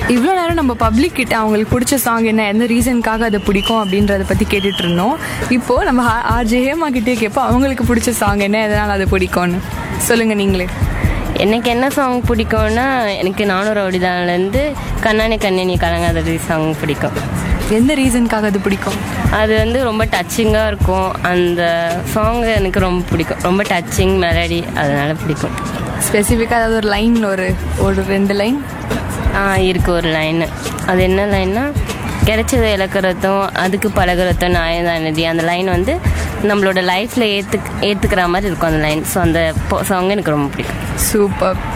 இவ்வளோ நேரம் நம்ம பப்ளிக் கிட்ட அவங்களுக்கு பிடிச்ச சாங் என்ன எந்த ரீசனுக்காக அது பிடிக்கும் அப்படின்றத பற்றி கேட்டுட்டு இருந்தோம் இப்போ நம்ம ஆர்ஜே ஹேமா கிட்டே கேட்போம் அவங்களுக்கு பிடிச்ச சாங் என்ன எதனால் அது பிடிக்கும்னு சொல்லுங்க நீங்களே எனக்கு என்ன சாங் பிடிக்கும்னா எனக்கு நானூறு அப்படிதான்லேருந்து கண்ணானி கண்ணனி கலங்காதடி சாங் பிடிக்கும் எந்த ரீசனுக்காக அது பிடிக்கும் அது வந்து ரொம்ப டச்சிங்காக இருக்கும் அந்த சாங் எனக்கு ரொம்ப பிடிக்கும் ரொம்ப டச்சிங் மெலடி அதனால பிடிக்கும் ஸ்பெசிஃபிக்காக ஏதாவது ஒரு லைன் ஒரு ஒரு ரெண்டு லைன் ஆ இருக்கு ஒரு லைனு அது என்ன லைன்னா கிடைச்சதை இழக்கிறதும் அதுக்கு பழகிறதும் நியாயதானதி அந்த லைன் வந்து நம்மளோட லைஃப்பில் ஏற்று ஏற்றுக்கிற மாதிரி இருக்கும் அந்த லைன் ஸோ அந்த சாங் எனக்கு ரொம்ப பிடிக்கும் சூப்பர்